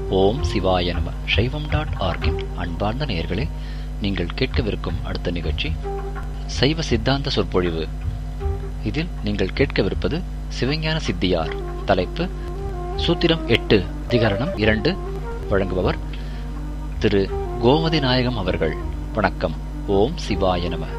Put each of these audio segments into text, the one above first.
ஓம் சிவாய நம சைவம் டாட் ஆர்கின் அன்பார்ந்த நேயர்களே நீங்கள் கேட்கவிருக்கும் அடுத்த நிகழ்ச்சி சைவ சித்தாந்த சொற்பொழிவு இதில் நீங்கள் கேட்கவிருப்பது சிவஞான சித்தியார் தலைப்பு சூத்திரம் எட்டு அதிகரணம் இரண்டு வழங்குபவர் திரு கோமதி நாயகம் அவர்கள் வணக்கம் ஓம் சிவாய நம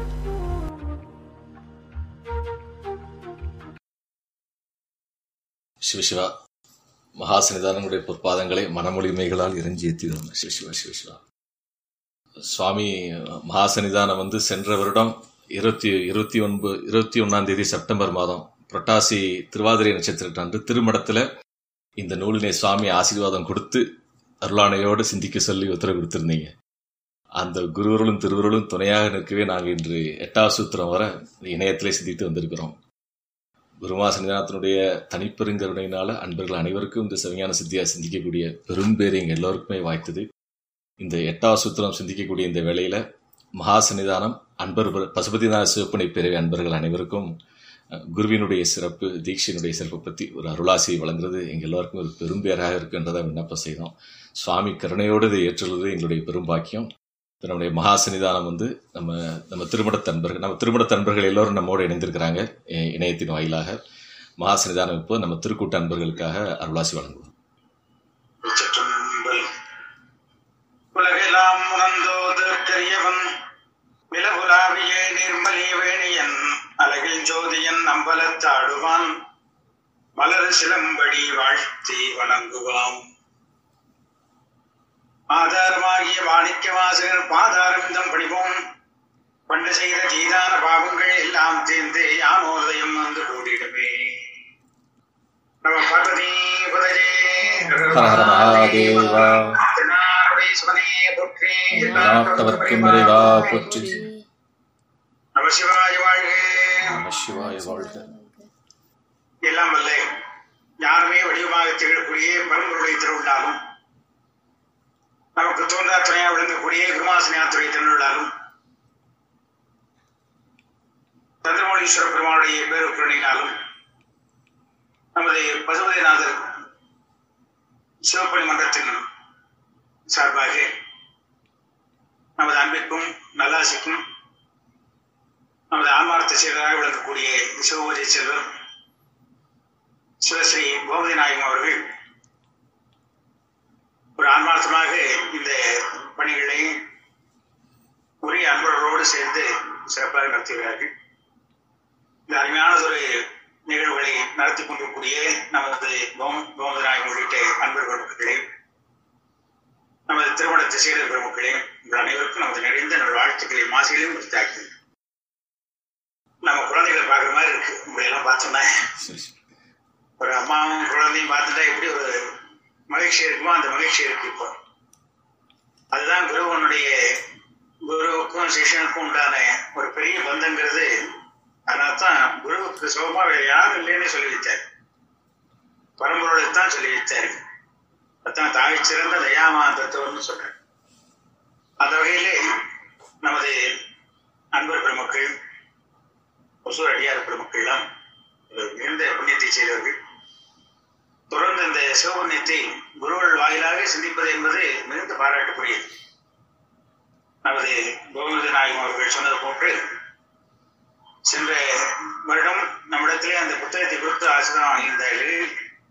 சிவசிவா மகாசன்னிதானங்களுடைய பொற்பாதங்களை மனமொழிமைகளால் இறைஞ்சி ஏற்றிடும் சிவசிவா சிவசிவா சுவாமி மகாசன்னிதானம் வந்து சென்ற வருடம் இருபத்தி இருபத்தி ஒன்பது இருபத்தி ஒன்னாம் தேதி செப்டம்பர் மாதம் புரட்டாசி திருவாதிரை நட்சத்திரத்து அன்று திருமடத்தில் இந்த நூலினை சுவாமி ஆசீர்வாதம் கொடுத்து அருளானையோடு சிந்திக்க சொல்லி உத்தரவு கொடுத்திருந்தீங்க அந்த குருவர்களும் திருவருளும் துணையாக நிற்கவே நாங்கள் இன்று எட்டாவது சூத்திரம் வர இணையத்திலே சிந்தித்து வந்திருக்கிறோம் குருமா சன்னிதானத்தினுடைய தனிப்பெருங்கருணையினால அன்பர்கள் அனைவருக்கும் இந்த சிவஞான சித்தியா சிந்திக்கக்கூடிய பெரும்பேறு எங்க எல்லோருக்குமே வாய்த்தது இந்த எட்டாவது சூத்திரம் சிந்திக்கக்கூடிய இந்த வேளையில மகா சன்னிதானம் அன்பர் பசுபதிநாத சிவப்பனை பிறவி அன்பர்கள் அனைவருக்கும் குருவினுடைய சிறப்பு தீட்சையினுடைய சிறப்பை பற்றி ஒரு அருளாசியை வழங்குறது எங்கள் எல்லாருக்கும் ஒரு பெரும்பேராக இருக்குன்றதை விண்ணப்பம் செய்தோம் சுவாமி கருணையோடு இதை ஏற்றுள்ளது எங்களுடைய பெரும் பாக்கியம் நம்முடைய மகா சன்னிதானம் வந்து நம்ம நம்ம திருமண தன்பர்கள் நம்ம திருமண தன்பர்கள் எல்லோரும் நம்மோடு இணைந்திருக்கிறாங்க இணையத்தின் வாயிலாக மகா சன்னிதானம் இப்போ நம்ம திருக்கூட்ட அன்பர்களுக்காக அருளாசி வழங்குவோம் உலகெல்லாம் உணர்ந்தோதற்கரியவன் விலகுலாவிய நிர்மலி வேணியன் அழகில் ஜோதியன் அம்பலத்தாடுவான் மலர் சிலம்படி வாழ்த்தி வணங்குவான் ஆதாரமாகிய மாணிக்க வாசகர் பாதாரமிதம் படிவோம் பண்டு செய்த தீதான பாவங்கள் எல்லாம் தீர்ந்து யானோதயம் வந்து கூடிடுமே நம பார்வதி புதரே மகாதேவா சிவனே போற்றி நாட்டவர்க்கும் இறைவா போற்றி நம சிவாய வாழ்க நம சிவாய வாழ்க எல்லாம் வல்ல யாருமே வடிவமாக திகழக்கூடிய பரம்பொருளை திருவிழாலும் நமக்கு தோன்றா துணையா விளங்கக்கூடிய குருமாசனியாத்துறை திருவிழாலும் சந்திரமௌலீஸ்வர பெருமானுடைய பேருக்கருணையினாலும் நமது பசுபதிநாதர் சிவப்பணி மன்றத்தின் சார்பாக நமது அன்பிற்கும் நல்லாசிக்கும் நமது ஆன்மார்த்த செயலராக விளங்கக்கூடிய சிவபூஜை செல்வர் சிவஸ்ரீ கோமதி நாயகம் அவர்கள் ஒரு ஆன்மார்த்தமாக இந்த பணிகளை உரிய அன்பர்களோடு சேர்ந்து சிறப்பாக நடத்துகிறார்கள் இந்த அருமையானதொரு நிகழ்வுகளை நடத்தி கொண்டிருக்கூடிய நமது கோமதி நாயகம் உள்ளிட்ட அன்பர் பெருமக்களே நமது திருமண திசையிடர் பெருமக்களே உங்கள் அனைவருக்கும் நமது நிறைந்த நல் வாழ்த்துக்களை மாசிகளையும் கொடுத்தார்கள் நம்ம குழந்தைகளை பார்க்குற மாதிரி இருக்கு உங்களை எல்லாம் பார்த்தோம்னா ஒரு அம்மாவும் குழந்தையும் பார்த்துட்டா எப்படி ஒரு மகிழ்ச்சி இருக்குமோ அந்த மகிழ்ச்சி இருக்கு இப்போ அதுதான் குருவனுடைய குருவுக்கும் சிஷனுக்கும் உண்டான ஒரு பெரிய பந்தங்கிறது அதனால தான் குருவுக்கு சுகமா வேற யாரும் இல்லைன்னு சொல்லி வைத்தார் பரம்பரோடு தான் சொல்லி வைத்தார் அதான் தாய் சிறந்த தயாமா தத்துவம்னு சொல்றார் அந்த வகையிலே நமது அன்பர் பெருமக்கள் ஒசூர் அடியார் பெருமக்கள்லாம் மிகுந்த புண்ணியத்தை செய்தவர்கள் தொடர்ந்து இந்த சிவபுண்ணியத்தை குருவல் வாயிலாக சிந்திப்பது என்பது மிகுந்த பாராட்டுக்குரியது நமது கோவிந்த நாயகம் அவர்கள் சொன்னது போன்று சென்ற வருடம் நம்மிடத்திலே அந்த புத்தகத்தை கொடுத்து ஆசிரியம் வாங்கியிருந்தார்கள்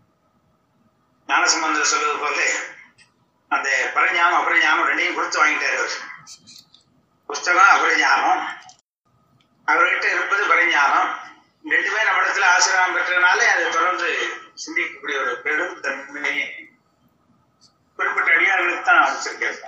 ஞானசம்பந்தர் சொல்வது போல அந்த பரஞானம் அபரஞானம் ரெண்டையும் கொடுத்து வாங்கிட்டார் அவர் புஸ்தகம் அபரஞானம் அவர்கிட்ட இருப்பது பரிஞானம் ரெண்டுமே நம்ம இடத்துல ஆசிரியம் பெற்றதுனால அதை தொடர்ந்து சிந்திக்கக்கூடிய ஒரு பெரும் தன்மையை குறிப்பிட்ட அடியார்களுக்கு தான் அனுப்பிச்சிருக்கேன்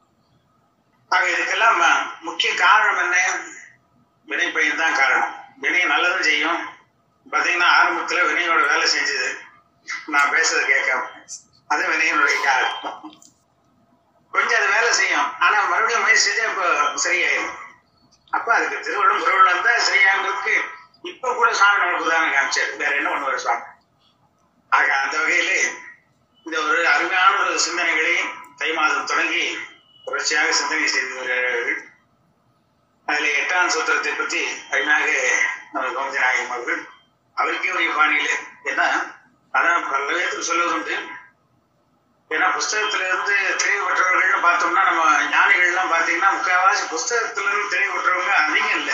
ஆக இதுக்கெல்லாம் முக்கிய காரணம் என்ன வினை பையன் தான் காரணம் வினை நல்லதும் செய்யும் பார்த்தீங்கன்னா ஆரம்பத்துல வினையோட வேலை செஞ்சது நான் பேசுறது கேட்காம அது வினையினுடைய காரணம் கொஞ்சம் அது வேலை செய்யும் ஆனா மறுபடியும் முயற்சி செஞ்சா இப்போ சரியாயிடும் அப்ப அதுக்கு திருவள்ளும் திருவள்ளும் தான் சரியானதுக்கு இப்ப கூட சுவாமி நமக்கு உதாரணம் காமிச்சார் வேற என்ன பண்ணுவார் சுவாமி ஆக அந்த வகையிலே இந்த ஒரு அருமையான ஒரு சிந்தனைகளை தை மாதம் தொடங்கி தொடர்ச்சியாக சிந்தனை செய்து வருகிறார்கள் அதில் எட்டாம் சூத்திரத்தை பற்றி அருமையாக நம்ம கோமதி நாயகம் அவர்கள் அவருக்கே உரிய பாணியில ஏன்னா அதான் பல பேருக்கு சொல்வதுண்டு ஏன்னா புஸ்தகத்துல இருந்து தெளிவு பெற்றவர்கள்னு பார்த்தோம்னா நம்ம ஞானிகள்லாம் பார்த்தீங்கன்னா முக்கால்வாசி புஸ்தகத்துல இருந்து தெளிவு பெற்றவங்க அதிகம் இல்லை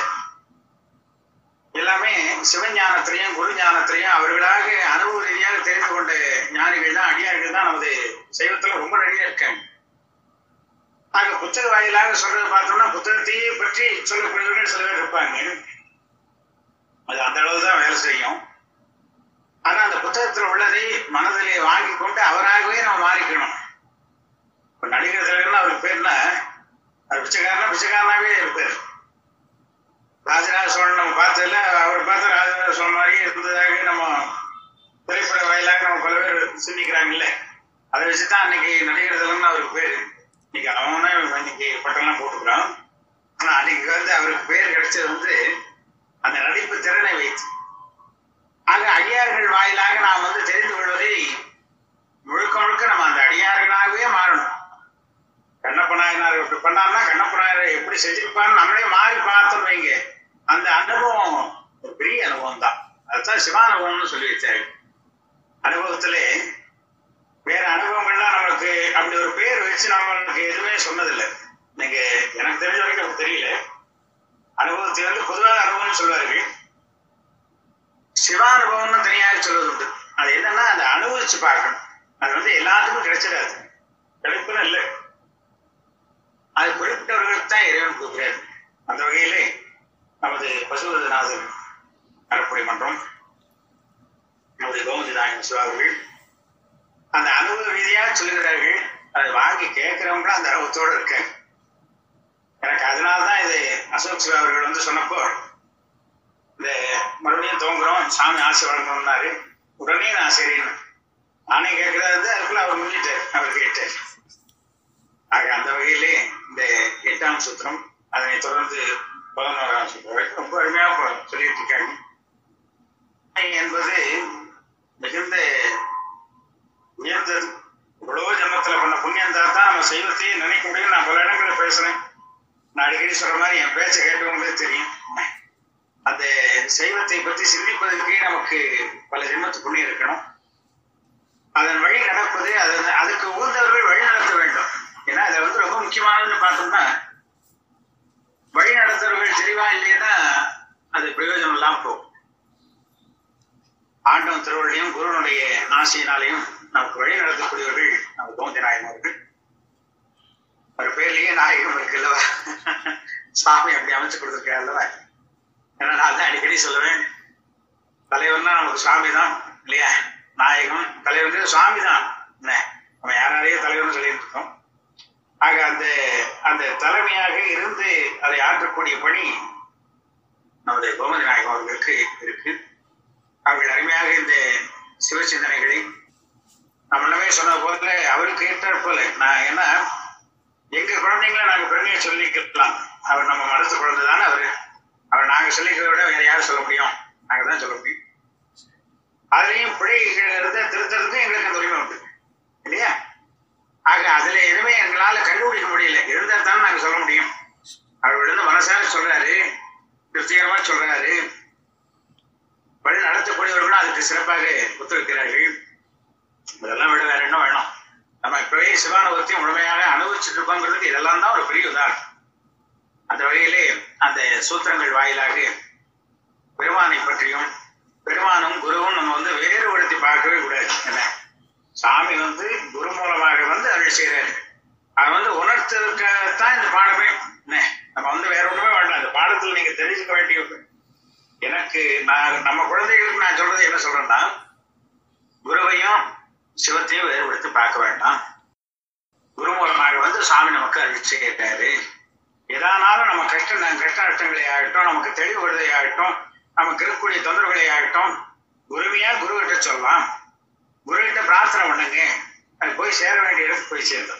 எல்லாமே சிவஞானத்திலையும் குரு ஞானத்திலையும் அவர்களாக அனுபவ ரீதியாக தெரிந்து கொண்ட ஞானிகள் தான் அடியார்கள் தான் நமது சைவத்துல ரொம்ப நிறைய இருக்காங்க ஆக புத்தக வாயிலாக சொல்றதை பார்த்தோம்னா புத்தகத்தையே பற்றி சொல்லக்கூடியவர்கள் சில பேர் இருப்பாங்க அது அந்த அளவு தான் வேலை செய்யும் ஆனா அந்த புத்தகத்துல உள்ளதை மனதிலே வாங்கி கொண்டு அவராகவே நம்ம மாறிக்கணும் இப்ப நடிகர் தலைவர்னு அவருக்கு பேர்னா அது பிச்சைக்காரனா பிச்சைக்காரனாவே இருப்பார் ராஜராஜ சோழன் நம்ம பார்த்ததுல அவர் பார்த்த ராஜராஜ சோழன் மாதிரியே இருந்ததாக நம்ம திரைப்பட வாயிலாக நம்ம பல பேர் சிந்திக்கிறாங்கல்ல அதை வச்சுதான் அன்னைக்கு நடிகர் தலைவர்னு அவருக்கு பேரு இன்னைக்கு அவனே இன்னைக்கு பட்டம்லாம் போட்டுக்கிறான் ஆனா அன்னைக்கு வந்து அவருக்கு பேர் கிடைச்சது வந்து அந்த நடிப்பு திறனை வைத்து ஆக அடியார்கள் வாயிலாக நாம் வந்து தெரிந்து கொள்வதை முழுக்க முழுக்க நம்ம அந்த அடியார்களாகவே மாறணும் கண்ணப்ப நாயனார் இப்படி பண்ணார்னா கண்ணப்ப நாயனார் எப்படி செஞ்சிருப்பான்னு நம்மளே மாறி பார்த்தோம் வைங்க அந்த அனுபவம் ஒரு பெரிய அனுபவம் தான் அதுதான் சிவானுபவம்னு சொல்லி வச்சாரு அனுபவத்திலே வேற அனுபவங்கள்லாம் நம்மளுக்கு அப்படி ஒரு பேர் வச்சு நம்மளுக்கு எதுவுமே சொன்னதில்லை நீங்க எனக்கு தெரிஞ்ச வரைக்கும் எனக்கு தெரியல அனுபவத்தை வந்து பொதுவாக அனுபவம்னு சொல்வார்கள் சிவானுபவம்னு தனியாக சொல்வது உண்டு அது என்னன்னா அதை அனுபவிச்சு பார்க்கணும் அது வந்து எல்லாத்துக்கும் கிடைச்சிடாது கிடைப்புன்னு இல்லை அது குறிப்பிட்டவர்களுக்கு தான் இறைவன் கூப்பிடாது அந்த வகையிலே நமது பசுபதிநாதன் அறப்படை மன்றம் நமது கோமதி நாயகன் சிவார்கள் அந்த அனுபவ ரீதியாக சொல்லுகிறார்கள் அதை வாங்கி கேட்கிறவங்களும் அந்த அனுபவத்தோடு இருக்காங்க எனக்கு அதனால்தான் இது அசோக் சிவா அவர்கள் வந்து சொன்னப்போ இந்த மறுபடியும் துவங்குறோம் சாமி ஆசை வழங்கணும்னாரு உடனே நான் சரின்னு நானே கேட்கறது அதுக்குள்ள அவர் முன்னிட்டார் அவர் கேட்டார் ஆக அந்த வகையிலே இந்த எட்டாம் சூத்திரம் அதனை தொடர்ந்து பதினோராம் சூத்திரம் வரைக்கும் ரொம்ப அருமையாக சொல்லிட்டு இருக்காங்க என்பது மிகுந்த உயர்ந்தது இவ்வளவு ஜென்மத்துல பண்ண புண்ணியம் தான் தான் நம்ம செய்வத்தையே நினைக்க முடியும் நான் பல இடங்களில் பேசுறேன் நான் அடிக்கடி சொல்ற மாதிரி என் பேச்சை கேட்டவங்களே தெரியும் அந்த சைவத்தை பற்றி சிந்திப்பதற்கே நமக்கு பல ஜென்மத்து புண்ணியம் இருக்கணும் அதன் வழி நடப்பது அது அதுக்கு உகந்தவர்கள் வழி நடத்த வேண்டும் ஏன்னா அதை வந்து ரொம்ப முக்கியமானதுன்னு பார்த்தோம்னா வழி நடத்துறவர்கள் தெளிவா இல்லைன்னா அது பிரயோஜனம் இல்லாம போகும் ஆண்டவன் திருவள்ளையும் குருவனுடைய ஆசையினாலையும் நமக்கு வழி நடத்தக்கூடியவர்கள் நம்ம கோந்தி நாயகம் அவர்கள் ஒரு பேர்லயே நாயகம் இருக்கு அல்லவா சாமி அப்படி அமைச்சு கொடுத்துருக்காரு அல்லவா ஏன்னா நான் தான் அடிக்கடி சொல்லுவேன் தலைவர்னா நமக்கு சுவாமி தான் இல்லையா நாயகம் தலைவர் சுவாமி தான் என்ன நம்ம யாராலையும் தலைவர்னு சொல்லிட்டு இருக்கோம் ஆக அந்த அந்த தலைமையாக இருந்து அதை ஆற்றக்கூடிய பணி நம்முடைய கோமதி நாயகம் அவர்களுக்கு இருக்கு அவர்கள் அருமையாக இந்த சிவசிந்தனைகளை நம்ம எல்லாமே சொன்ன போல அவருக்கு ஏற்றாற் போல நான் ஏன்னா எங்க குழந்தைங்களை நாங்க பெருமையை சொல்லிக்கலாம் அவர் நம்ம மனசு குழந்தை தானே அவரு அவர் நாங்க சொல்லிக்கிறத விட வேற யாரும் சொல்ல முடியும் நாங்க தான் சொல்ல முடியும் அதுலயும் பிழைகள் இருந்து திருத்தறதுக்கும் எங்களுக்கு அந்த உரிமை உண்டு இல்லையா ஆக அதுல எதுவுமே எங்களால கண்டுபிடிக்க முடியல இருந்தா தான் நாங்க சொல்ல முடியும் அவர் விழுந்து மனசார சொல்றாரு திருப்திகரமா சொல்றாரு வழி நடத்தக்கூடியவர்களும் அதுக்கு சிறப்பாக ஒத்துழைக்கிறார்கள் இதெல்லாம் விட வேற என்ன வேணும் நம்ம இப்பவே சிவானுபவத்தையும் முழுமையாக அனுபவிச்சுட்டு இருக்கோங்கிறதுக்கு இதெல்லாம் தான் ஒரு பெரிய உதாரணம் அந்த வகையிலே அந்த சூத்திரங்கள் வாயிலாக பெருமானை பற்றியும் பெருமானும் குருவும் நம்ம வந்து வேறுபடுத்தி பார்க்கவே கூடாது என்ன சாமி வந்து குரு மூலமாக வந்து அருள் செய்யறாரு அதை வந்து உணர்த்ததுக்காகத்தான் இந்த பாடமே என்ன நம்ம வந்து வேற ஒண்ணுமே வேண்டாம் இந்த பாடத்துல நீங்க தெரிஞ்சுக்க வேண்டிய எனக்கு நான் நம்ம குழந்தைகளுக்கு நான் சொல்றது என்ன சொல்றேன்னா குருவையும் சிவத்தையும் வேறுபடுத்தி பார்க்க வேண்டாம் குரு மூலமாக வந்து சாமி நமக்கு அருள் செய்யிட்டாரு எதானாலும் நம்ம கஷ்ட கஷ்ட நஷ்டங்களே ஆகட்டும் நமக்கு தெளிவு விடுதலை ஆகட்டும் நமக்கு இருக்கக்கூடிய தொந்தரவுகளை ஆகட்டும் குருமையா குரு கிட்ட சொல்லலாம் குரு கிட்ட பிரார்த்தனை பண்ணுங்க அது போய் சேர வேண்டிய இடத்துக்கு போய் சேர்ந்தோம்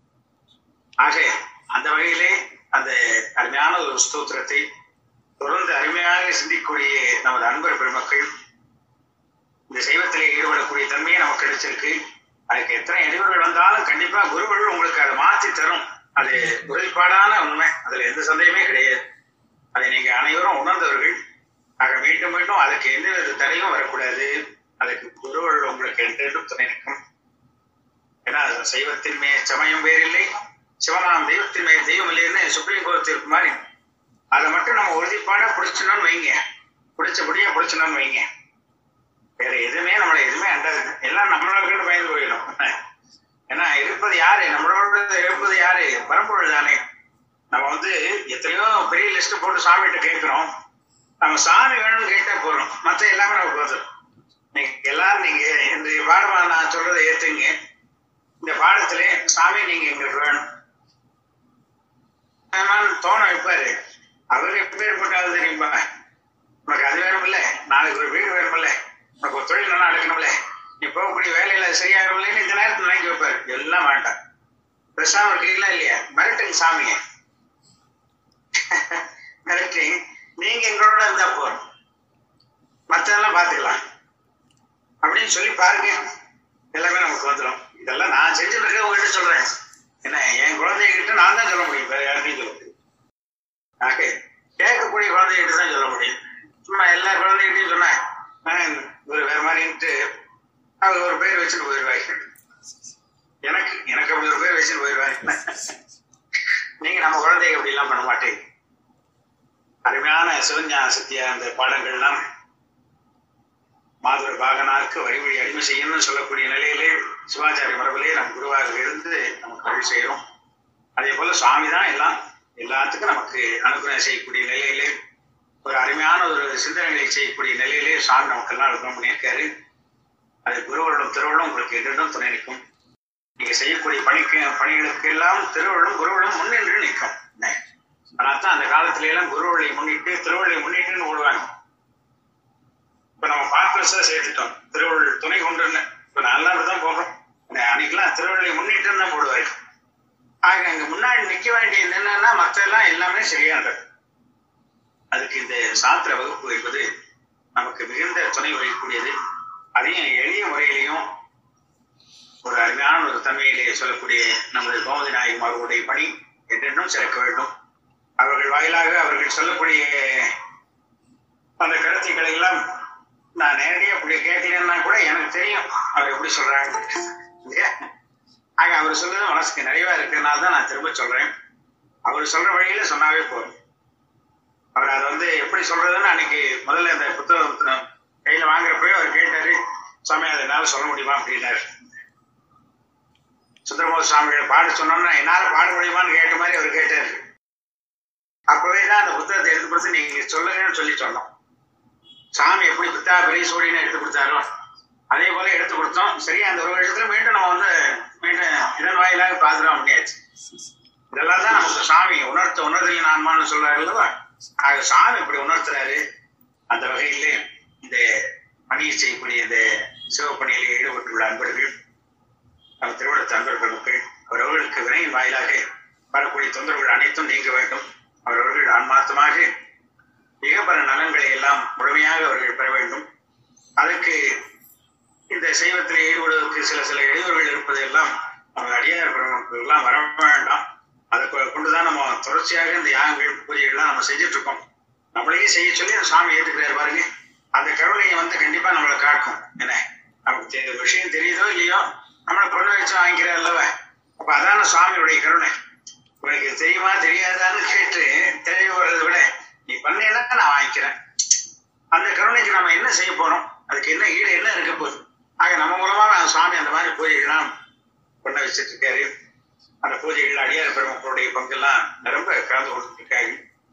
ஆக அந்த வகையிலே அந்த அருமையான ஒரு ஸ்தோத்திரத்தை தொடர்ந்து அருமையாக சிந்திக்கக்கூடிய நமது அன்பர் பெருமக்கள் இந்த சைவத்திலே ஈடுபடக்கூடிய தன்மையை நமக்கு கிடைச்சிருக்கு அதுக்கு எத்தனை இடைவெளிகள் வந்தாலும் கண்டிப்பா குருவர்கள் உங்களுக்கு அதை மாற்றி தரும் அது உறுதிப்பாடான உண்மை அதுல எந்த சந்தேகமே கிடையாது அதை நீங்க அனைவரும் உணர்ந்தவர்கள் ஆக மீண்டும் மீண்டும் அதுக்கு எந்த வித தடையும் வரக்கூடாது அதுக்கு குருவர்கள் உங்களுக்கு என்றென்றும் துணை நிற்கும் ஏன்னா சைவத்தின் மேல் சமயம் வேறில்லை சிவமாம் தெய்வத்தின் மேல் தெய்வம் இல்லைன்னு சுப்ரீம் கோர்ட் தீர்ப்பு மாதிரி அதை மட்டும் நம்ம உறுதிப்பாட பிடிச்சணும்னு வைங்க பிடிச்சபடியே பிடிச்சணும்னு வைங்க வேற எதுவுமே நம்மளை எதுவுமே அண்டாது எல்லாம் நம்மளோட பயந்து போயிடும் ஏன்னா இருப்பது யாரு நம்மளோட இருப்பது யாரு பரம்பொருள் தானே நம்ம வந்து எத்தனையோ பெரிய லிஸ்ட் போட்டு சாமிகிட்ட கேட்கிறோம் நம்ம சாமி வேணும்னு கேட்டா போறோம் மத்த எல்லாமே நமக்கு வந்துடும் நீங்க எல்லாரும் நீங்க இந்த பாடமா நான் சொல்றதை ஏத்துங்க இந்த பாடத்திலே சாமி நீங்க எங்களுக்கு வேணும் வேணாம்னு தோண வைப்பாரு அவரு எப்பேற்பட்டாலும் தெரியுமா உனக்கு அது வேணும்ல நாளைக்கு ஒரு வீடு வேணும்ல உனக்கு ஒரு தொழில் நல்லா எடுக்கணும்ல நீ போகக்கூடிய வேலையில சரியாகணும்லன்னு இந்த நேரத்தில் வாங்கி வைப்பாரு எல்லாம் வேண்டாம் பெருசாக இருக்கீங்களா இல்லையா மிரட்டுங்க சாமியை மிரட்டி நீங்க எங்களோட இருந்தா போறோம் மத்ததெல்லாம் பாத்துக்கலாம் அப்படின்னு சொல்லி பாருங்க எல்லாமே நமக்கு வந்துடும் இதெல்லாம் நான் செஞ்சுட்டு உங்ககிட்ட சொல்றேன் என்ன என் குழந்தைகிட்ட நான் தான் சொல்ல முடியும் வேற யார்கிட்டையும் சொல்ல முடியும் ஆக கேட்கக்கூடிய குழந்தைகிட்ட தான் சொல்ல முடியும் சும்மா எல்லா குழந்தைகிட்டையும் சொன்னேன் ஆஹ் ஒரு வேற மாதிரின்ட்டு அவங்க ஒரு பேர் வச்சுட்டு போயிடுவாங்க எனக்கு எனக்கு அப்படி ஒரு பேர் வச்சுட்டு போயிடுவாங்க நீங்க நம்ம குழந்தைங்க அப்படி எல்லாம் பண்ண மாட்டீங்க அருமையான சிவஞான சத்தியா அந்த பாடங்கள்லாம் மாதுர பாகனாருக்கு வழிவழி அடிமை செய்யணும்னு சொல்லக்கூடிய நிலையிலே சிவாச்சாரிய மரபிலே நம் குருவாக இருந்து நமக்கு வழி செய்யறோம் அதே போல சுவாமி தான் எல்லாம் எல்லாத்துக்கும் நமக்கு அனுகிரகம் செய்யக்கூடிய நிலையிலே ஒரு அருமையான ஒரு சிந்தனைகளை செய்யக்கூடிய நிலையிலே சுவாமி நமக்கெல்லாம் அனுகிரகம் பண்ணியிருக்காரு அது குருவருடன் திருவள்ளும் உங்களுக்கு எதிரும் துணை நிற்கும் நீங்க செய்யக்கூடிய பணிக்கு பணிகளுக்கு எல்லாம் திருவள்ளும் குருவளும் முன்னின்று நிற்கும் அதனால தான் அந்த காலத்துல எல்லாம் குருவளை முன்னிட்டு திருவள்ளுவை முன்னிட்டுன்னு ஓடுவாங்க இப்ப நம்ம பார்க்கலஸா சேர்த்துட்டோம் திருவள்ளுவர் துணை கொண்டுன்னு இப்ப நல்லா தான் போடுறோம் அன்னைக்கெல்லாம் திருவள்ளுவை முன்னிட்டு தான் போடுவாரு ஆக அங்க முன்னாடி நிக்க வேண்டியது என்னன்னா மத்த எல்லாம் எல்லாமே சரியானது அதுக்கு இந்த சாத்திர வகுப்பு வைப்பது நமக்கு மிகுந்த துணை வகிக்கக்கூடியது அதையும் எளிய முறையிலையும் ஒரு அருமையான ஒரு தன்மையிலே சொல்லக்கூடிய நமது கோமதி நாயகமார்களுடைய பணி என்றென்றும் சிறக்க வேண்டும் அவர்கள் வாயிலாக அவர்கள் சொல்லக்கூடிய அந்த கருத்துக்களை எல்லாம் நான் நேரடியாக அப்படி கேட்கலன்னா கூட எனக்கு தெரியும் அவர் எப்படி சொல்றாங்க இல்லையா ஆக அவர் சொல்றது மனசுக்கு நிறைவா இருக்கிறதுனால தான் நான் திரும்ப சொல்றேன் அவர் சொல்ற வழியில சொன்னாவே போதும் அவர் அதை வந்து எப்படி சொல்றதுன்னு அன்னைக்கு முதல்ல அந்த புத்தகம் கையில வாங்குறப்பவே அவர் கேட்டாரு சுவாமி அதை என்னால சொல்ல முடியுமா அப்படின்னாரு சுந்தரமோத சுவாமிகளை பாட சொன்னோம்னா என்னால பாட முடியுமான்னு கேட்ட மாதிரி அவர் கேட்டாரு அப்பவே தான் அந்த புத்தகத்தை எடுத்து கொடுத்து நீங்க சொல்லுங்கன்னு சொல்லி சொன்னோம் சாமி எப்படி புத்தா பெரிய சோழின்னு எடுத்து கொடுத்தாரோ அதே போல எடுத்து கொடுத்தோம் சரியா அந்த ஒரு வருஷத்துல மீண்டும் நம்ம வந்து மீண்டும் இதன் வாயிலாக பாதுகாப்பு முடியாச்சு இதெல்லாம் தான் நமக்கு சாமி உணர்த்த உணர்தல் நான்மான்னு சொல்றாரு அல்லவா ஆக சாமி இப்படி உணர்த்துறாரு அந்த வகையிலே இந்த பணியை செய்யக்கூடிய இந்த சிவப்பணியில் ஈடுபட்டுள்ள அன்பர்கள் நம் திருவிழத்து அன்பர்கள் மக்கள் அவரவர்களுக்கு வினையின் வாயிலாக வரக்கூடிய தொந்தரவுகள் அனைத்தும் நீங்க வேண்டும் அவரவர்கள் ஆன்மார்த்தமாக மிகப்பல நலன்களை எல்லாம் முழுமையாக அவர்கள் பெற வேண்டும் அதற்கு இந்த சைவத்தில் ஈடுபடுவதற்கு சில சில இடையூறுகள் இருப்பது எல்லாம் நம்ம அடியார் எல்லாம் வர வேண்டாம் அதை கொண்டுதான் நம்ம தொடர்ச்சியாக இந்த யாகங்கள் பூஜைகள்லாம் நம்ம செஞ்சுட்டு இருக்கோம் நம்மளையே செய்ய சொல்லி அந்த சுவாமி ஏற்றுக்கிறாரு பாருங்க அந்த கருணையை வந்து கண்டிப்பா நம்மளை காக்கும் என்ன நமக்கு விஷயம் தெரியுதோ இல்லையோ நம்மளை பொண்ணு வச்சு வாங்கிக்கிறார் அல்லவா அப்ப அதான சுவாமியுடைய கருணை உனக்கு தெரியுமா தெரியாதான்னு கேட்டு தெரிய வர்றதை விட நீ பண்ணேன்னா நான் வாங்கிக்கிறேன் அந்த கருணைக்கு நம்ம என்ன செய்ய போறோம் அதுக்கு என்ன ஈடு என்ன இருக்க போகுது ஆக நம்ம மூலமா நான் சுவாமி அந்த மாதிரி பூஜைகள்லாம் பண்ண வச்சுட்டு இருக்காரு அந்த பூஜைகள் அடியார் பெருமக்களுடைய பங்கெல்லாம் நிரம்ப கலந்து கொடுத்துருக்காரு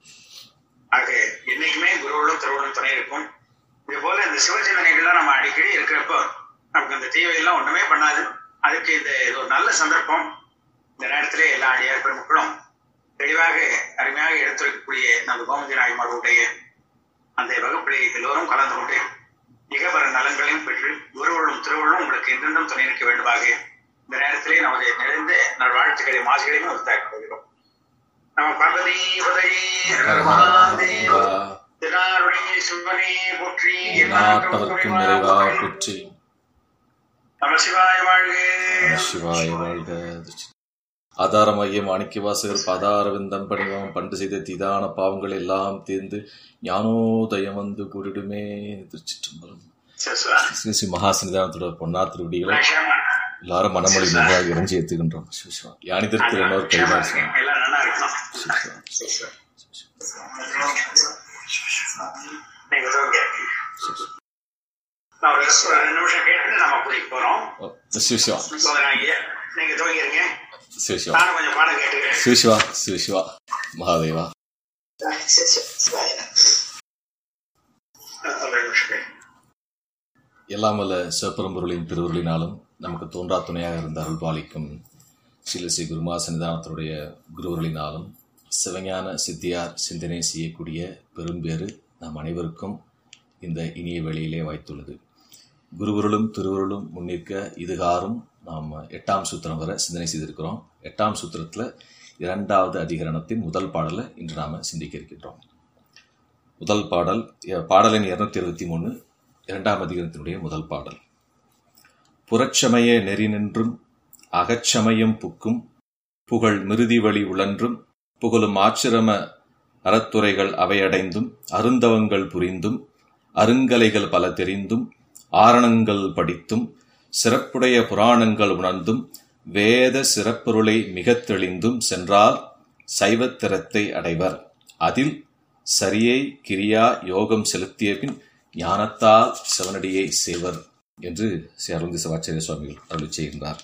ஆக என்னைக்குமே குருவளும் திருவள்ளும் துணை இருக்கும் இது போல இந்த சிவச்சிந்தனைகள்லாம் நம்ம அடிக்கடி இருக்கிறப்போ நமக்கு இந்த தீவையெல்லாம் ஒண்ணுமே பண்ணாது அதுக்கு இந்த இது ஒரு நல்ல சந்தர்ப்பம் இந்த நேரத்திலே எல்லா அடியார் பெருமக்களும் தெளிவாக அருமையாக எடுத்துரைக்கக்கூடிய நம்ம கோமதி நாயமாருடைய அந்த வகுப்பிலே எல்லோரும் கலந்து கொண்டு மிகப்பெற நலன்களையும் பெற்று குருவளும் திருவள்ளும் உங்களுக்கு என்றென்றும் துணை நிற்க வேண்டுமாக இந்த நேரத்திலே நமது நிறைந்த நல்வாழ்த்துக்களையும் ஆசைகளையும் உத்தாக்கிக் கொள்கிறோம் நம்ம பார்வதி பதவி திருநாருடைய சிவனே போற்றி நாட்டவர்க்கும் நிறைவாக போற்றி நம சிவாய வாழ்க சிவாய வாழ்க ஆதாரமாகிய மாணிக்க வாசகர் பாதாரவிந்தம் பணிவம் பண்டு செய்த தீதான பாவங்கள் எல்லாம் தீர்ந்து ஞானோதயம் வந்து கூறிடுமே திருச்சிற்றம்பலம் சரி, சரி. ஸ்ரீ ஸ்ரீ மகா சன்னிதானத்தோட பொன்னார் திருவடிகளும் லட்சம். எல்லாரும் மனமொழி முகமாக இறைஞ்சி ஏத்துகின்றோம் சிவசிவா யானிதற்கு இன்னொரு கைவார் சுவாமி எல்லாம் நல்லா இருக்கணும் சிவசிவா நீங்க தூங்க நான் ஒரு ஒரு ரெண்டு நிமிஷம் கேட்டு நம்ம குடிக்க போறோம் ஓ, சிவசிவா சோதனாங்க நீங்க தூங்கிருங்க சிவசிவா நானும் கொஞ்சம் பாடம் கேட்டுக்கிறேன் சிவசிவா சிவசிவா மகாதேவா ஒரு நிமிஷம் கேட்டு. எல்லாம் வல்ல சிவபெரும்பொருளின் திருவுருளினாலும் நமக்கு தோன்றா துணையாக இருந்த அருள்பாலிக்கும் ஸ்ரீல ஸ்ரீ குருமா சன்னிதானத்தினுடைய குருவருளினாலும் சிவஞான சித்தியார் சிந்தனை செய்யக்கூடிய பெரும்பேறு நம் அனைவருக்கும் இந்த இனிய வேளையிலே வாய்த்துள்ளது குருவருளும் திருவருளும் முன்னிற்க இதுகாரும் நாம் எட்டாம் சூத்திரம் வரை சிந்தனை செய்திருக்கிறோம் எட்டாம் சூத்திரத்தில் இரண்டாவது அதிகரணத்தின் முதல் பாடலை இன்று நாம் சிந்திக்க இருக்கின்றோம் முதல் பாடல் எ- பாடலின் இருநூத்தி இருபத்தி மூணு இரண்டாம் அதிகாரத்தினுடைய முதல் பாடல் புறச்சமய நெறி நின்றும் அகச்சமயம் புக்கும் புகழ் மிருதி வழி உழன்றும் புகழும் ஆச்சிரம அறத்துறைகள் அவையடைந்தும் அருந்தவங்கள் புரிந்தும் அருங்கலைகள் பல தெரிந்தும் ஆரணங்கள் படித்தும் சிறப்புடைய புராணங்கள் உணர்ந்தும் வேத சிறப்பொருளை மிகத் தெளிந்தும் சென்றால் சைவத்திறத்தை அடைவர் அதில் சரியை கிரியா யோகம் செலுத்திய பின் ஞானத்தால் சிவனடியை சேவர் என்று ஸ்ரீ அருந்தி சிவாச்சாரிய சுவாமிகள் அருளி செய்கின்றார்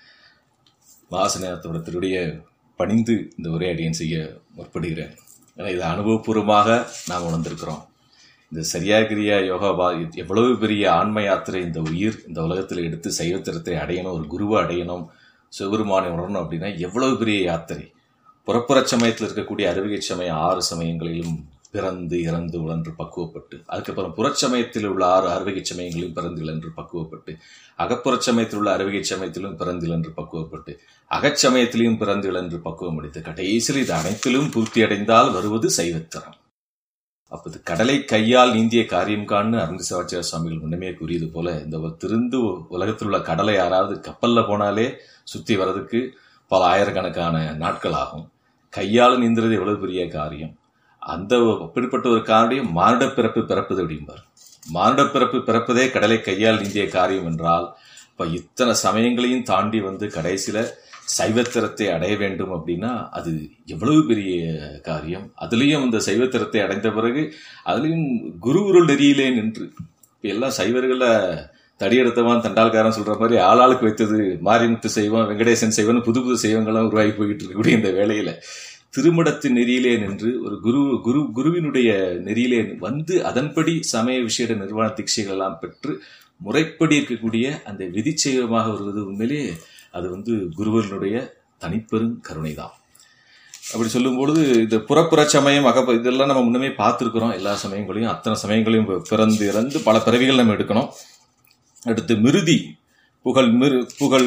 வாசனத்தோட திருடைய பணிந்து இந்த உரையாடியன் செய்ய முற்படுகிறேன் ஏன்னா இது அனுபவபூர்வமாக நாம் உணர்ந்திருக்கிறோம் இந்த சரியாகிரியா யோகா பா எவ்வளவு பெரிய ஆன்ம யாத்திரை இந்த உயிர் இந்த உலகத்தில் எடுத்து சைவத்திரத்தை அடையணும் ஒரு குருவை அடையணும் சிவபெருமானை உணரணும் அப்படின்னா எவ்வளவு பெரிய யாத்திரை புறப்புறச் சமயத்தில் இருக்கக்கூடிய அறிவிகை சமயம் ஆறு சமயங்களிலும் பிறந்து இறந்து உழன்று பக்குவப்பட்டு அதுக்கப்புறம் புறச்சமயத்தில் உள்ள ஆறு அறுவகை சமயங்களிலும் பிறந்து இழன்று பக்குவப்பட்டு அகப்புறச் சமயத்தில் உள்ள அறுவகை சமயத்திலும் பிறந்து இழன்று பக்குவப்பட்டு அகச்சமயத்திலும் பிறந்து இழன்று பக்குவம் அடித்து கடைசியில் இது அனைத்திலும் பூர்த்தி அடைந்தால் வருவது சைவத்திரம் அப்ப இது கடலை கையால் நீந்திய காரியம் காணு அருந்த சிவாச்சாரிய சுவாமிகள் முன்னமே கூறியது போல இந்த ஒரு திருந்து உலகத்தில் உள்ள கடலை யாராவது கப்பல்ல போனாலே சுத்தி வர்றதுக்கு பல ஆயிரக்கணக்கான நாட்கள் ஆகும் கையால் நீந்துறது எவ்வளவு பெரிய காரியம் அந்த அப்படிப்பட்ட ஒரு காரியம் மானுட பிறப்பு பிறப்பது அப்படிம்பார் மானுட பிறப்பு பிறப்பதே கடலை கையால் நீந்திய காரியம் என்றால் இப்ப இத்தனை சமயங்களையும் தாண்டி வந்து கடைசியில சைவத்திரத்தை அடைய வேண்டும் அப்படின்னா அது எவ்வளவு பெரிய காரியம் அதுலயும் இந்த சைவத்திரத்தை அடைந்த பிறகு அதுலயும் குருவுருள் நெறியிலே நின்று இப்ப எல்லாம் சைவர்கள தடியெடுத்தவன் தண்டால்காரன் சொல்ற மாதிரி ஆளாளுக்கு வைத்தது மாரிமுத்து செய்வம் வெங்கடேசன் செய்வன் புது புது செய்வங்கள்லாம் உருவாகி போயிட்டு இருக்கக்கூடிய இந்த வேளையில திருமடத்து நெறியிலே நின்று ஒரு குரு குரு குருவினுடைய நெறியிலே வந்து அதன்படி சமய விஷய நிர்வாண தீட்சைகள் எல்லாம் பெற்று முறைப்படி இருக்கக்கூடிய அந்த விதி செய்வமாக வருவது உண்மையிலே அது வந்து குருவனுடைய தனிப்பெரும் கருணை தான் அப்படி சொல்லும் பொழுது இந்த புறப்புற சமயம் அக இதெல்லாம் நம்ம முன்னமே பார்த்துருக்குறோம் எல்லா சமயங்களையும் அத்தனை சமயங்களையும் பிறந்து இறந்து பல பிறவிகள் நம்ம எடுக்கணும் அடுத்து மிருதி புகழ் மிரு புகழ்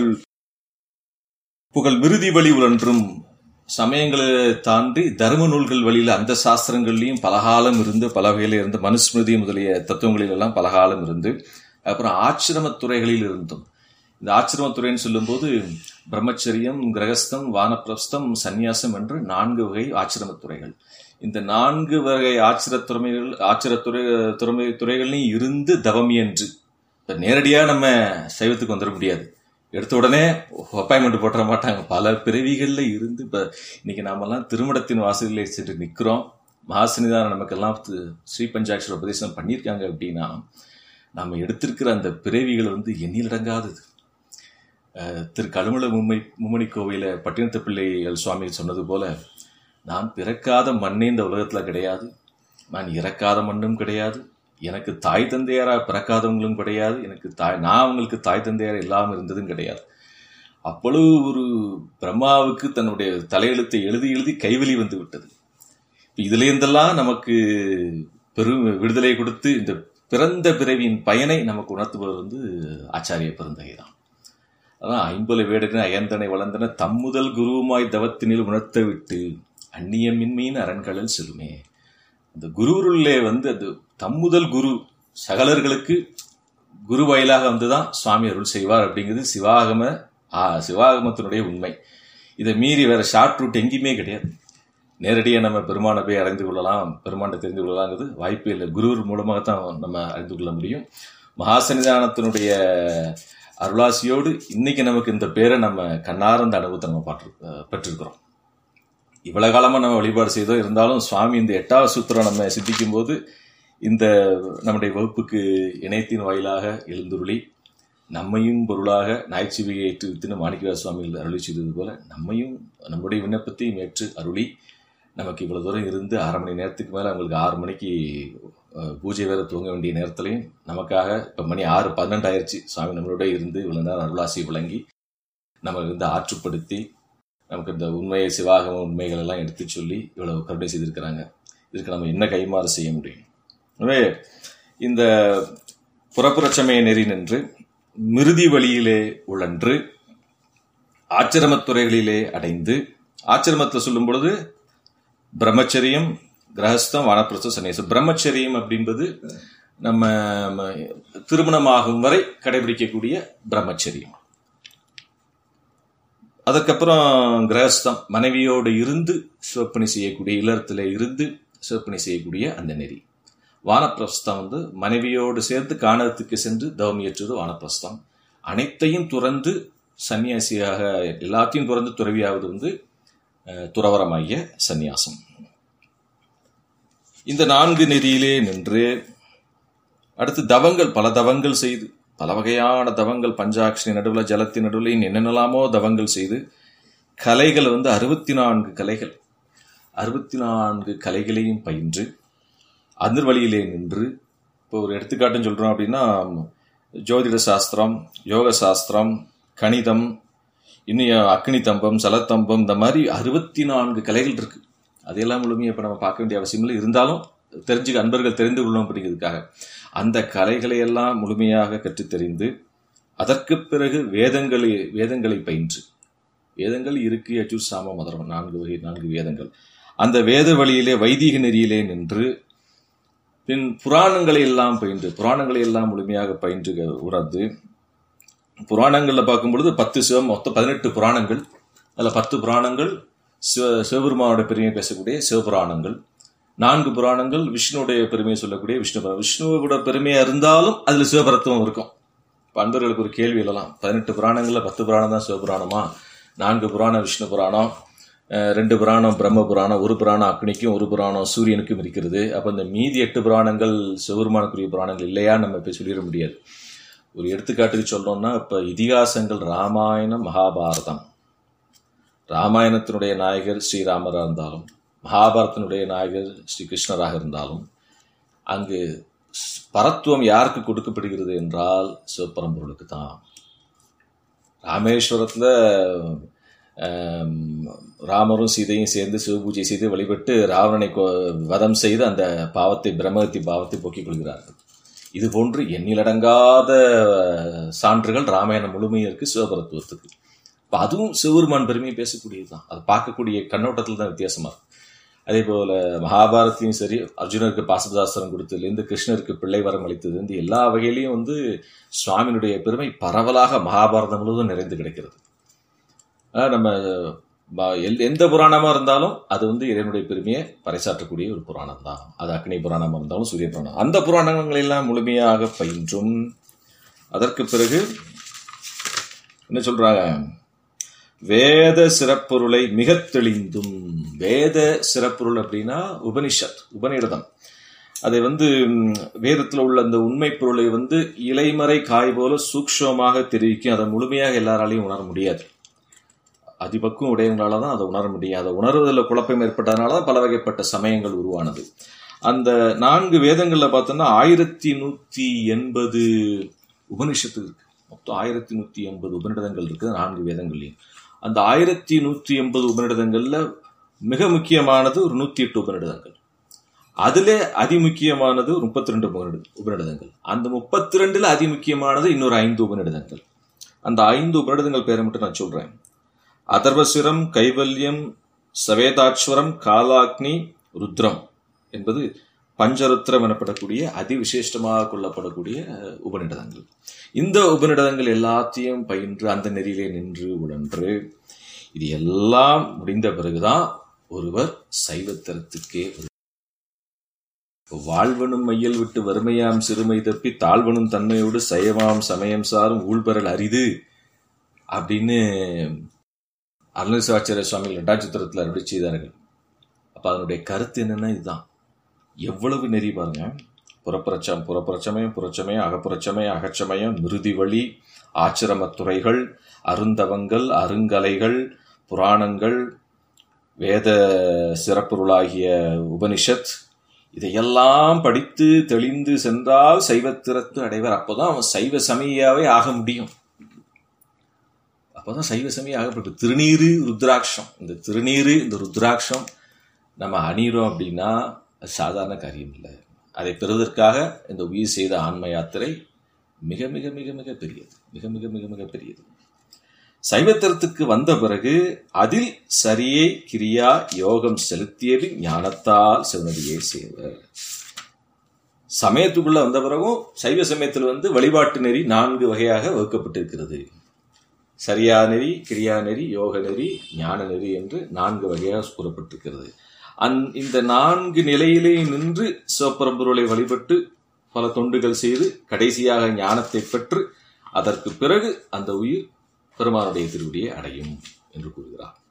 புகழ் மிருதி வழி உழன்றும் சமயங்களை தாண்டி தர்ம நூல்கள் வழியில அந்த சாஸ்திரங்கள்லையும் பலகாலம் இருந்து பல வகையில இருந்து மனுஸ்மிருதி முதலிய தத்துவங்களில் எல்லாம் பலகாலம் இருந்து அப்புறம் ஆச்சிரமத் துறைகளில் இருந்தும் இந்த ஆச்சிரமத்துறைன்னு சொல்லும்போது பிரம்மச்சரியம் கிரகஸ்தம் வானப்பிரஸ்தம் சந்நியாசம் என்று நான்கு வகை ஆச்சிரமத்துறைகள் இந்த நான்கு வகை ஆச்சிரத்துறைகள் ஆச்சிரத்துறை துறை துறைகளையும் இருந்து தவம் என்று இப்போ நேரடியாக நம்ம சைவத்துக்கு வந்துட முடியாது எடுத்த உடனே அப்பாயின்மெண்ட் போட்டுற மாட்டாங்க பல பிறவிகளில் இருந்து இப்போ இன்னைக்கு நாமெல்லாம் திருமணத்தின் வாசலில் சென்று நிற்கிறோம் மகாசனிதான் நமக்கெல்லாம் தி- ஸ்ரீ பஞ்சாட்சர உபதேசம் பண்ணியிருக்காங்க அப்படின்னா நம்ம எடுத்திருக்கிற அந்த பிறவிகள் வந்து எண்ணிலடங்காதது அஹ் திரு கழுமல மும்மை மும்மணி கோவில பட்டினத்து பிள்ளைகள் சுவாமி சொன்னது போல நான் பிறக்காத மண்ணே இந்த உலகத்துல கிடையாது நான் இறக்காத மண்ணும் கிடையாது எனக்கு தாய் தந்தையாரா பிறக்காதவங்களும் கிடையாது எனக்கு தாய் நான் அவங்களுக்கு தாய் தந்தையாரா இல்லாமல் இருந்ததும் கிடையாது அவ்வளவு ஒரு பிரம்மாவுக்கு தன்னுடைய தலையெழுத்தை எழுதி எழுதி கைவலி வந்து விட்டது இப்ப இதுல இருந்தெல்லாம் நமக்கு பெரும் விடுதலை கொடுத்து இந்த பிறந்த பிறவியின் பயனை நமக்கு உணர்த்துபவர் வந்து ஆச்சாரிய பெருந்தகை தான் அதான் ஐம்பல வேடன அயந்தனை வளர்ந்தன தம்முதல் குருவுமாய் தவத்தினில் உணர்த்த விட்டு அந்நியமின்மையின் அரண்களில் செல்லுமே அந்த குருவுருள்ளே வந்து அது தம்முதல் குரு சகலர்களுக்கு குரு வாயிலாக வந்துதான் சுவாமி அருள் செய்வார் அப்படிங்கிறது சிவாகம ஆ, சிவாகமத்தினுடைய உண்மை இதை மீறி வேற ஷார்ட் ரூட் எங்கேயுமே கிடையாது நேரடியாக நம்ம பெருமானை போய் அறிந்து கொள்ளலாம் பெருமானை தெரிந்து கொள்ளலாங்கிறது வாய்ப்பே இல்லை குருவர் மூலமாக தான் நம்ம அறிந்து கொள்ள முடியும் மகாசன்னிதானத்தினுடைய அருளாசியோடு இன்னைக்கு நமக்கு இந்த பேரை நம்ம கண்ணார்ந்த அனுபவத்தை நம்ம பாட்டு பெற்றிருக்கிறோம் இவ்வளவு காலமா நம்ம வழிபாடு செய்தோம் இருந்தாலும் சுவாமி இந்த எட்டாவது சூத்திரம் நம்ம சித்திக்கும் போது இந்த நம்முடைய வகுப்புக்கு இணையத்தின் வாயிலாக எழுந்துருளி நம்மையும் பொருளாக நாய்ச்சிவியை ஏற்று வித்துன்னு மாணிக்கவாச சுவாமிகள் அருளி செய்தது போல நம்மையும் நம்முடைய விண்ணப்பத்தையும் ஏற்று அருளி நமக்கு இவ்வளவு தூரம் இருந்து அரை மணி நேரத்துக்கு மேலே அவங்களுக்கு ஆறு மணிக்கு அஹ், பூஜை வேற துவங்க வேண்டிய நேரத்துலையும் நமக்காக இப்போ மணி ஆறு பன்னெண்டு ஆயிடுச்சு சுவாமி நம்மளோட இருந்து இவ்வளவு நேரம் அருளாசி வழங்கி நம்ம வந்து ஆற்றுப்படுத்தி நமக்கு இந்த உண்மையை சிவாகம உண்மைகள் எல்லாம் எடுத்து சொல்லி இவ்வளவு கருணை செய்திருக்கிறாங்க இதுக்கு நம்ம என்ன கைமாறு செய்ய முடியும் எனவே இந்த புறப்புறச்சமய நெறி நின்று மிருதி வழியிலே உழன்று ஆச்சிரமத்துறைகளிலே அடைந்து ஆச்சிரமத்தில் சொல்லும் பொழுது பிரம்மச்சரியம் கிரகஸ்தம் வானப்பிரஸ்தம் சன்னியாசம் பிரம்மச்சரியம் அப்படின்பது நம்ம ம, திருமணமாகும் வரை கடைபிடிக்கக்கூடிய பிரம்மச்சரியம் அதற்கப்புறம் கிரகஸ்தம் மனைவியோடு இருந்து சிவப்பணி செய்யக்கூடிய இல்லறத்தில் இருந்து சிவப்பணி செய்யக்கூடிய அந்த நெறி வானப்பிரஸ்தம் வந்து மனைவியோடு சேர்ந்து காணகத்துக்கு சென்று தவம் இயற்றுவது வானப்பிரஸ்தம் அனைத்தையும் துறந்து சன்னியாசியாக எல்லாத்தையும் துறந்து துறவியாவது வந்து அஹ், துறவரமாகிய சந்நியாசம் இந்த நான்கு நெறியிலே நின்று அடுத்து தவங்கள் பல தவங்கள் செய்து பல வகையான தவங்கள் பஞ்சாட்சரி நடுவில் ஜலத்தின் நடுவில் இன்னும் என்னென்னலாமோ தவங்கள் செய்து கலைகள் வந்து அறுபத்தி நான்கு கலைகள் அறுபத்தி நான்கு கலைகளையும் பயின்று அந்த வழியிலே நின்று இப்போ ஒரு எடுத்துக்காட்டுன்னு சொல்றோம் அப்படின்னா ஜோதிட சாஸ்திரம் யோக சாஸ்திரம் கணிதம் இன்னும் அக்னி தம்பம் சலத்தம்பம் இந்த மாதிரி அறுபத்தி நான்கு கலைகள் இருக்கு அதையெல்லாம் முழுமையாக இப்போ நம்ம பார்க்க வேண்டிய அவசியம் இல்லை இருந்தாலும் தெரிஞ்சு அன்பர்கள் தெரிந்து கொள்ளணும் அப்படிங்கிறதுக்காக அந்த கலைகளை எல்லாம் முழுமையாக கற்றுத் தெரிந்து அதற்கு பிறகு வேதங்களை வேதங்களை பயின்று வேதங்கள் இருக்கு யஜு சாம மதரம் நான்கு வகை நான்கு வேதங்கள் அந்த வேத வழியிலே வைதிக நெறியிலே நின்று பின் புராணங்களை எல்லாம் பயின்று புராணங்களை எல்லாம் முழுமையாக பயின்று உணர்ந்து புராணங்கள்ல பார்க்கும் பொழுது பத்து சிவம் மொத்தம் பதினெட்டு புராணங்கள் அதுல பத்து புராணங்கள் சிவ சிவபெருமானோட பெருமையை பேசக்கூடிய சிவபுராணங்கள் நான்கு புராணங்கள் விஷ்ணுவுடைய பெருமையை சொல்லக்கூடிய விஷ்ணு புராணம் விஷ்ணுவோட பெருமையா இருந்தாலும் அதுல சிவபரத்துவம் இருக்கும் இப்ப அன்பர்களுக்கு ஒரு கேள்வி எழலாம் பதினெட்டு புராணங்கள்ல பத்து புராணம் தான் சிவபுராணமா நான்கு புராணம் விஷ்ணு புராணம் அஹ் ரெண்டு புராணம் பிரம்ம புராணம் ஒரு புராணம் அக்னிக்கும் ஒரு புராணம் சூரியனுக்கும் இருக்கிறது அப்ப இந்த மீதி எட்டு புராணங்கள் சிவபெருமானுக்குரிய புராணங்கள் இல்லையா நம்ம இப்ப சொல்லிட முடியாது ஒரு எடுத்துக்காட்டுக்கு சொல்லணும்னா இப்ப இதிகாசங்கள் ராமாயணம் மகாபாரதம் ராமாயணத்தினுடைய நாயகர் ஸ்ரீராமராக இருந்தாலும் மகாபாரதத்தினுடைய நாயகர் ஸ்ரீ கிருஷ்ணராக இருந்தாலும் அங்கு ஸ்- பரத்துவம் யாருக்கு கொடுக்கப்படுகிறது என்றால் சிவபரம்பொருளுக்கு தான் ராமேஸ்வரத்தில் ராமரும் சீதையும் சேர்ந்து சிவபூஜை செய்து வழிபட்டு ராவணனை கொ- வதம் செய்து அந்த பாவத்தை பிரம்மகத்தி பாவத்தை போக்கிக் கொள்கிறார்கள் இது போன்று எண்ணிலடங்காத சான்றுகள் ராமாயணம் முழுமையும் இருக்கு சிவபரத்துவத்துக்கு இப்போ அதுவும் சிவபெருமான் பெருமையை பேசக்கூடியது தான் அது பார்க்கக்கூடிய கண்ணோட்டத்தில் தான் வித்தியாசமா இருக்கு அதே போல மகாபாரத்தையும் சரி அர்ஜுனருக்கு பாசதாஸ்திரம் கொடுத்ததுலேருந்து கிருஷ்ணருக்கு பிள்ளை வரம் அளித்ததுலேருந்து எல்லா வகையிலையும் வந்து சுவாமியினுடைய பெருமை பரவலாக மகாபாரதம் முழுவதும் நிறைந்து கிடைக்கிறது ஆனா நம்ம ப- எல்- எந்த புராணமா இருந்தாலும் அது வந்து இறைவனுடைய பெருமையை பறைசாற்றக்கூடிய ஒரு புராணம் தான் அது அக்னி புராணமா இருந்தாலும் சூரிய புராணம் அந்த புராணங்களை எல்லாம் முழுமையாக பயின்றும் அதற்கு பிறகு என்ன சொல்றாங்க வேத சிறப்பொருளை மிக தெளிந்தும் வேத சிறப்பொருள் அப்படின்னா உபனிஷத் உபநிடதம் அதை வந்து ம், வேதத்துல உள்ள அந்த உண்மை பொருளை வந்து இலைமறை காய் போல சூக்ஷமாக தெரிவிக்கும் அதை முழுமையாக எல்லாராலையும் உணர முடியாது அதிபக்கும் உடையவங்களால தான் அதை உணர முடியும் அதை உணர்வதில் குழப்பம் ஏற்பட்டதுனால தான் பல வகைப்பட்ட சமயங்கள் உருவானது அந்த நான்கு வேதங்கள்ல பார்த்தோம்னா ஆயிரத்தி நூத்தி எண்பது உபனிஷத்து இருக்கு மொத்தம் ஆயிரத்தி நூத்தி எண்பது உபநிடதங்கள் இருக்கு நான்கு வேதங்கள்லையும் அந்த ஆயிரத்தி நூத்தி எண்பது உபநிடதங்கள்ல மிக முக்கியமானது ஒரு நூத்தி எட்டு உபநிடதங்கள் அதிலே அதிமுக்கியமானது ஒரு முப்பத்தி ரெண்டு உபநிடதங்கள் அந்த முப்பத்தி ரெண்டுல அதிமுக்கியமானது இன்னொரு ஐந்து உபநிடதங்கள் அந்த ஐந்து உபநிடதங்கள் பேரை மட்டும் நான் சொல்றேன் அதர்வசிரம் கைவல்யம் சவேதாட்சுவரம் காலாக்னி ருத்ரம் என்பது பஞ்சருத்ரம் எனப்படக்கூடிய அதிவிசேஷமாக கொள்ளப்படக்கூடிய அஹ், உபநிடதங்கள் இந்த உபநிடதங்கள் எல்லாத்தையும் பயின்று அந்த நெறியிலே நின்று உழன்று இது எல்லாம் முடிந்த பிறகுதான் ஒருவர் சைவத்தரத்துக்கே ஒரு வாழ்வனும் மையல் விட்டு வறுமையாம் சிறுமை தப்பி தாழ்வனும் தன்மையோடு சயமாம் சமயம் சாரும் ஊழ்பெறல் அரிது அப்படின்னு அருணேஸ்வராச்சாரிய சுவாமி லட்டாச்சித்திரத்தில் அருளி செய்தார்கள் அப்ப அதனுடைய கருத்து என்னன்னா இதுதான் எவ்வளவு நெறி பாருங்க புறப்புறச்சம் புறப்புறச்சமயம் புறச்சமயம் அகப்புறச்சமயம் அகச்சமயம் மிருதி வழி ஆச்சிரமத்துறைகள் அருந்தவங்கள் அருங்கலைகள் புராணங்கள் வேத சிறப்புருளாகிய உபனிஷத் இதையெல்லாம் படித்து தெளிந்து சென்றால் சைவத்திறத்து அடைவர் அப்போதான் அவன் சைவ சமயாவே ஆக முடியும் அப்போதான் சைவ சமயம் ஆகப்பட்டு திருநீரு ருத்ராட்சம் இந்த திருநீரு இந்த ருத்ராட்சம் நம்ம அணிகிறோம் அப்படின்னா அது சாதாரண காரியம் இல்லை அதை பெறுவதற்காக இந்த உயிர் செய்த ஆன்ம யாத்திரை மிக மிக மிக மிக பெரியது மிக மிக மிக மிக பெரியது சைவத்திரத்துக்கு வந்த பிறகு அதில் சரியே கிரியா யோகம் செலுத்தியபின் ஞானத்தால் சிவனடியே செய்வர் சமயத்துக்குள்ள வந்த பிறகும் சைவ சமயத்தில் வந்து வழிபாட்டு நெறி நான்கு வகையாக வகுக்கப்பட்டிருக்கிறது சரியா நெறி கிரியா நெறி யோக நெறி ஞான நெறி என்று நான்கு வகையாக கூறப்பட்டிருக்கிறது அந் இந்த நான்கு நிலையிலே நின்று சிவபரம்பொருளை வழிபட்டு பல தொண்டுகள் செய்து கடைசியாக ஞானத்தை பெற்று அதற்கு பிறகு அந்த உயிர் பெருமானுடைய திருவடியை அடையும் என்று கூறுகிறார்